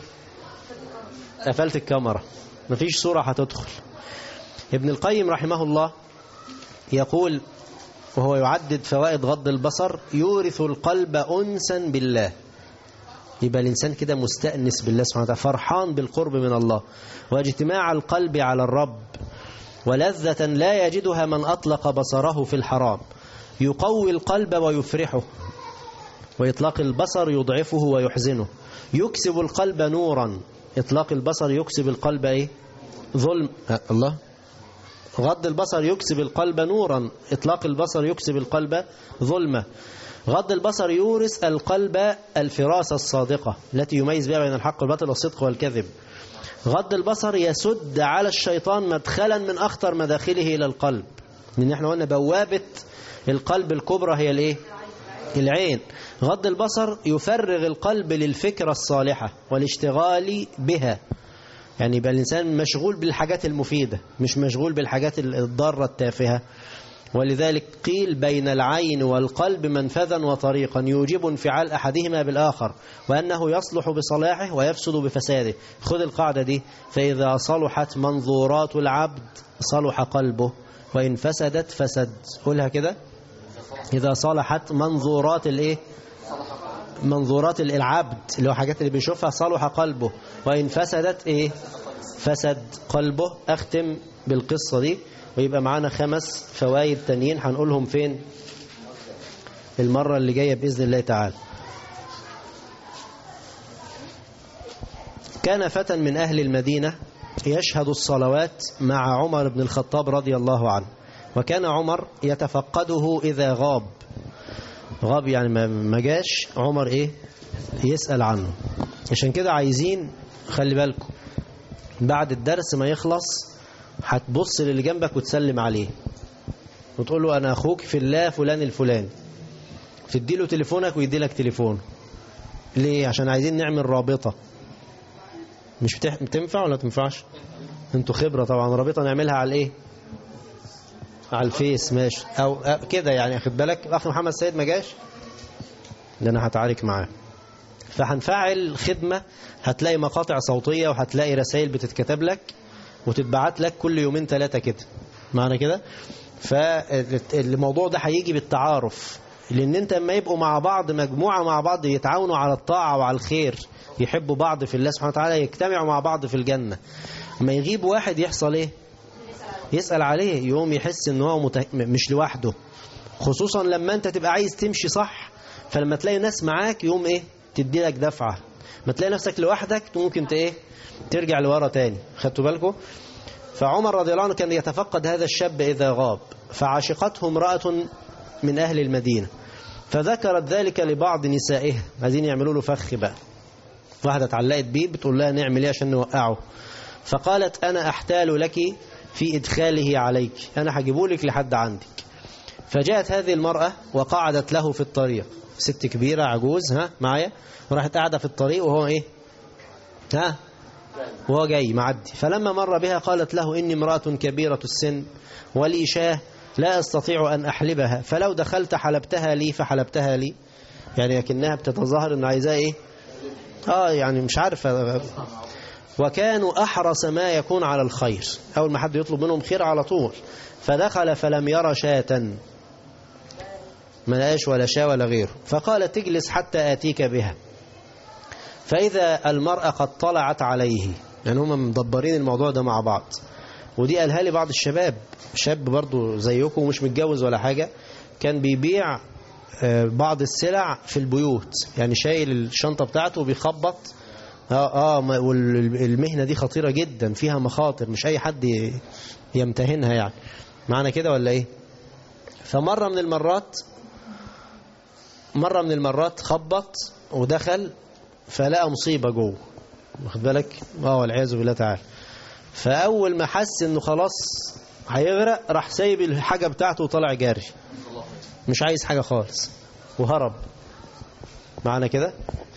قفلت الكاميرا مفيش صورة هتدخل ابن القيم رحمه الله يقول وهو يعدد فوائد غض البصر يورث القلب أنسا بالله يبقى الإنسان كده مستأنس بالله سبحانه وتعالى فرحان بالقرب من الله واجتماع القلب على الرب ولذة لا يجدها من أطلق بصره في الحرام يقوي القلب ويفرحه وإطلاق البصر يضعفه ويحزنه يكسب القلب نورا إطلاق البصر يكسب القلب إيه ظلم أه الله غض البصر يكسب القلب نورا إطلاق البصر يكسب القلب ظلمة غض البصر يورث القلب الفراسة الصادقة التي يميز بها بين الحق والباطل والصدق والكذب غض البصر يسد على الشيطان مدخلا من أخطر مداخله إلى القلب لأن احنا قلنا بوابة القلب الكبرى هي الايه العين غض البصر يفرغ القلب للفكرة الصالحة والاشتغال بها يعني يبقى الإنسان مشغول بالحاجات المفيدة مش مشغول بالحاجات الضارة التافهة ولذلك قيل بين العين والقلب منفذا وطريقا يوجب انفعال أحدهما بالآخر وأنه يصلح بصلاحه ويفسد بفساده خذ القاعدة دي فإذا صلحت منظورات العبد صلح قلبه وإن فسدت فسد قولها كده إذا صلحت منظورات الإيه منظورات العبد اللي هو حاجات اللي بيشوفها صلح قلبه وإن فسدت إيه فسد قلبه أختم بالقصة دي ويبقى معانا خمس فوائد تانيين هنقولهم فين المرة اللي جاية بإذن الله تعالى كان فتى من أهل المدينة يشهد الصلوات مع عمر بن الخطاب رضي الله عنه وكان عمر يتفقده إذا غاب غاب يعني ما جاش عمر إيه يسأل عنه عشان كده عايزين خلي بالكم بعد الدرس ما يخلص هتبص للي جنبك وتسلم عليه وتقول له أنا أخوك في الله فلان الفلاني تدي له تليفونك ويدي لك تليفونه ليه عشان عايزين نعمل رابطة مش بتح... بتنفع ولا تنفعش انتوا خبرة طبعا رابطة نعملها على ايه على الفيس ماشي او كده يعني اخد بالك الاخ محمد سيد ما جاش ده انا هتعارك معاه فهنفعل خدمة هتلاقي مقاطع صوتية وهتلاقي رسائل بتتكتب لك وتتبعت لك كل يومين ثلاثة كده معنى كده فالموضوع ده هيجي بالتعارف لان انت لما يبقوا مع بعض مجموعة مع بعض يتعاونوا على الطاعة وعلى الخير يحبوا بعض في الله سبحانه وتعالى يجتمعوا مع بعض في الجنة ما يغيب واحد يحصل ايه يسأل عليه يوم يحس ان هو مته... مش لوحده خصوصا لما انت تبقى عايز تمشي صح فلما تلاقي ناس معاك يوم ايه تدي لك دفعة ما تلاقي نفسك لوحدك ممكن ايه ترجع لورا تاني خدتوا بالكم فعمر رضي الله عنه كان يتفقد هذا الشاب إذا غاب فعاشقته امرأة من أهل المدينة فذكرت ذلك لبعض نسائها عايزين يعملوا له فخ بقى واحدة اتعلقت بيه بتقول لها نعمل ايه عشان نوقعه فقالت أنا أحتال لك في إدخاله عليك أنا هجيبه لك لحد عندك فجاءت هذه المرأة وقعدت له في الطريق ست كبيرة عجوز ها معايا وراحت قاعدة في الطريق وهو ايه ها وهو جاي معدي فلما مر بها قالت له إني امرأة كبيرة السن ولي شاه لا أستطيع أن أحلبها فلو دخلت حلبتها لي فحلبتها لي يعني لكنها بتتظاهر أن عايزاه إيه آه يعني مش عارفة وكانوا أحرص ما يكون على الخير أول ما حد يطلب منهم خير على طول فدخل فلم يرى شاة ما لقاش ولا شاة ولا غيره فقال تجلس حتى آتيك بها فإذا المرأة قد طلعت عليه يعني هم مدبرين الموضوع ده مع بعض ودي قالها لي بعض الشباب شاب برضو زيكم ومش متجوز ولا حاجة كان بيبيع بعض السلع في البيوت يعني شايل الشنطة بتاعته وبيخبط اه اه والمهنة دي خطيرة جدا فيها مخاطر مش اي حد يمتهنها يعني معنى كده ولا ايه فمرة من المرات مرة من المرات خبط ودخل فلقى مصيبة جوه واخد بالك اه والعياذ بالله تعالى فاول ما حس انه خلاص هيغرق راح سايب الحاجة بتاعته وطلع جاري مش عايز حاجة خالص وهرب معنا كده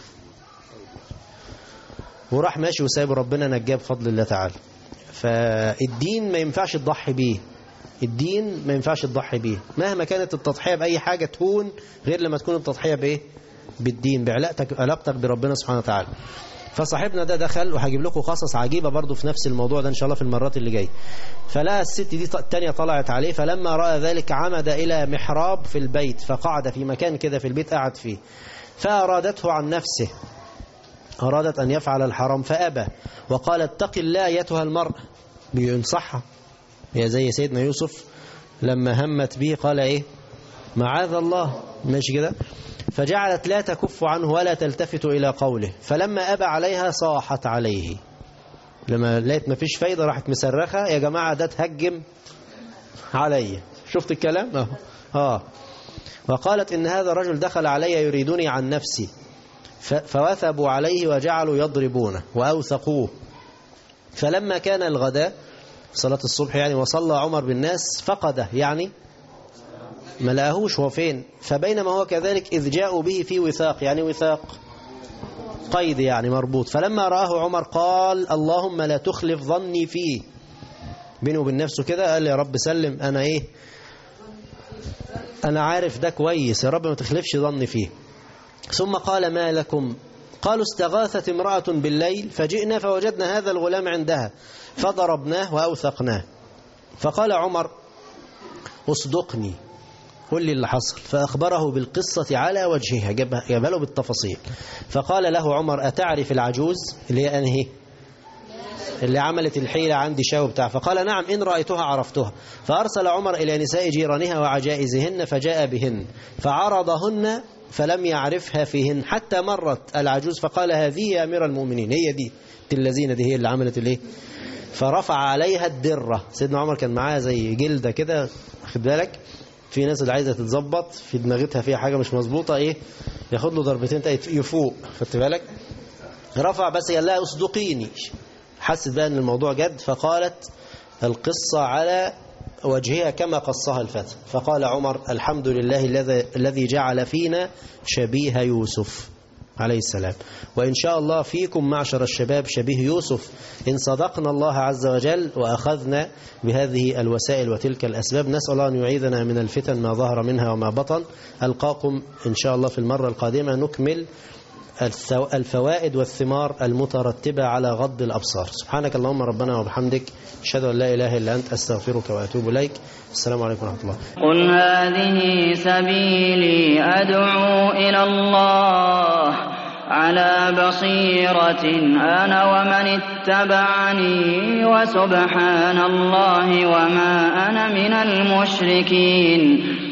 وراح ماشي وسايب ربنا نجاه بفضل الله تعالى فالدين ما ينفعش تضحي بيه الدين ما ينفعش تضحي بيه مهما كانت التضحية بأي حاجة تهون غير لما تكون التضحية بإيه بالدين بعلاقتك علاقتك بربنا سبحانه وتعالى فصاحبنا ده دخل وهجيب لكم قصص عجيبة برضو في نفس الموضوع ده إن شاء الله في المرات اللي جاي فلقى الست دي التانية طلعت عليه فلما رأى ذلك عمد إلى محراب في البيت فقعد في مكان كده في البيت قعد فيه فأرادته عن نفسه أرادت أن يفعل الحرام فأبى وقال اتق الله أيتها المرأة بينصحها هي زي سيدنا يوسف لما همت به قال إيه معاذ الله ماشي كده فجعلت لا تكف عنه ولا تلتفت إلى قوله فلما أبى عليها صاحت عليه لما لقيت ما فيش فايدة راحت مسرخة يا جماعة ده تهجم علي شفت الكلام اه اه وقالت إن هذا الرجل دخل علي يريدني عن نفسي فوثبوا عليه وجعلوا يضربونه وأوثقوه فلما كان الغداء صلاة الصبح يعني وصلى عمر بالناس فقده يعني ما لقاهوش هو فين فبينما هو كذلك إذ جاءوا به في وثاق يعني وثاق قيد يعني مربوط فلما رآه عمر قال اللهم لا تخلف ظني فيه بينه وبين نفسه كده قال يا رب سلم أنا إيه أنا عارف ده كويس يا رب ما تخلفش ظني فيه ثم قال ما لكم قالوا استغاثت امرأة بالليل فجئنا فوجدنا هذا الغلام عندها فضربناه وأوثقناه فقال عمر اصدقني قل لي اللي حصل فأخبره بالقصة على وجهها جابها له بالتفاصيل فقال له عمر أتعرف العجوز اللي هي أنهي اللي عملت الحيلة عندي شاو بتاع فقال نعم إن رأيتها عرفتها فأرسل عمر إلى نساء جيرانها وعجائزهن فجاء بهن فعرضهن فلم يعرفها فيهن حتى مرت العجوز فقال هذه يا أمير المؤمنين هي دي الذين دي هي اللي عملت الايه فرفع عليها الدرة سيدنا عمر كان معاها زي جلدة كده خد بالك في ناس اللي عايزة تتظبط في دماغتها فيها حاجة مش مظبوطة ايه ياخد له ضربتين يفوق خدت بالك رفع بس قال لها اصدقيني حست بقى ان الموضوع جد فقالت القصة على وجهها كما قصها الفتى فقال عمر الحمد لله الذي جعل فينا شبيه يوسف عليه السلام وإن شاء الله فيكم معشر الشباب شبيه يوسف إن صدقنا الله عز وجل وأخذنا بهذه الوسائل وتلك الأسباب نسأل الله أن يعيذنا من الفتن ما ظهر منها وما بطن ألقاكم إن شاء الله في المرة القادمة نكمل الفوائد والثمار المترتبة على غض الأبصار سبحانك اللهم ربنا وبحمدك أشهد أن لا إله إلا أنت أستغفرك وأتوب إليك السلام عليكم ورحمة الله قل هذه سبيلي أدعو إلى الله على بصيرة أنا ومن اتبعني وسبحان الله وما أنا من المشركين